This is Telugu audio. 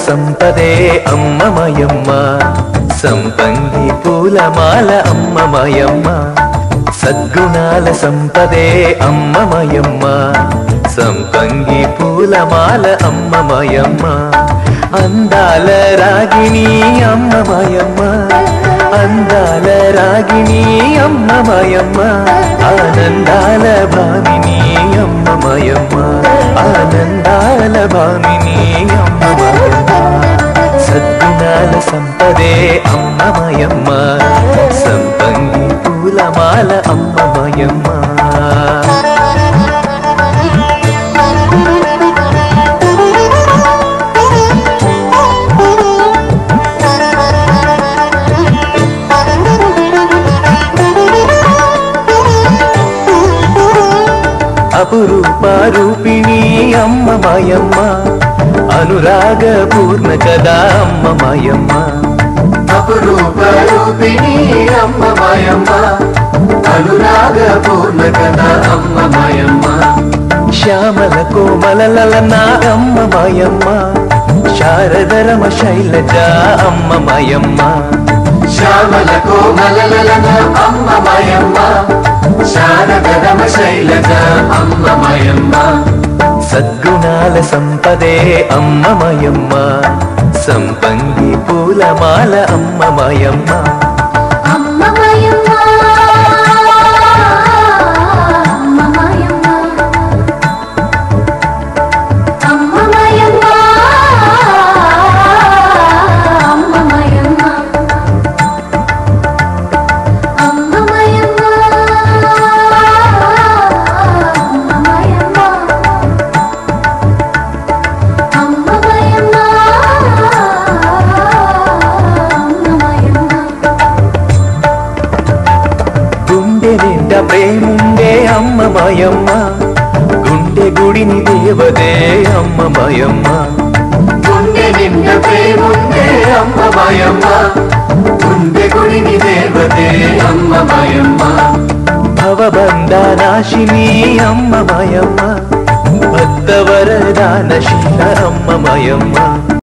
సంపదే అమ్మమయమ్మ సంపంగి పూలమాల అమ్మమయమ్మ సద్గుణాల సంపదే అమ్మమయమ్మ సంపంగి పూలమాల అమ్మమయమ్మ అందాల రాగిణి అమ్మమయమ్మ అందాల రాగిణి అమ్మమయమ్మ ఆనందాల భామిని అమ్మమయమ్మ ఆనందాల భామిని అమ్మమయమ్మ సద్గుణాల సంపదే అమ్మమయమ్మ సంపంగి పూలమాల అమ్మమయమ్మ అపురూప రూపిణి అమ్మమయమ్మ అనురాగ పూర్ణ కదా అమ్మమయమ్మ అపురూప రూపిణి అమ్మమయమ్మ అనురాగ పూర్ణ కథ అమ్మమయమ్మ శ్యామల కోమలలన అమ్మమయమ్మ శారదరమ శైలజ అమ్మమయమ్మ శ్యామల కోమలలన అమ్మమయమ్మ శారదరమ శైలజ అమ్మమయమ్మ సద్గుణాల సంపదే అమ్మమయమ్మ సంపంగి పూలమాల అమ్మమయమ్మ అమ్మమయమ్మ అమ్మమయమ్మ అమ్మమయమ్మ అమ్మమయమ్మ అమ్మమయమ్మ అమ్మమయమ్మ అమ్మమయమ్మ అమ్మమయమ్మ గుండె నిండా ప్రేముండే అమ్మమయమ్మ గుండె గుడిని దేవదే అమ్మమయమ్మ గుండె నిండ ప్రేముండే అమ్మమయమ్మ గుండె గుడిని దేవతే అమ్మమయమ్మ భవబంధ నాశిని అమ్మమయమ్మ భక్తవరదాన శీల అమ్మమయమ్మ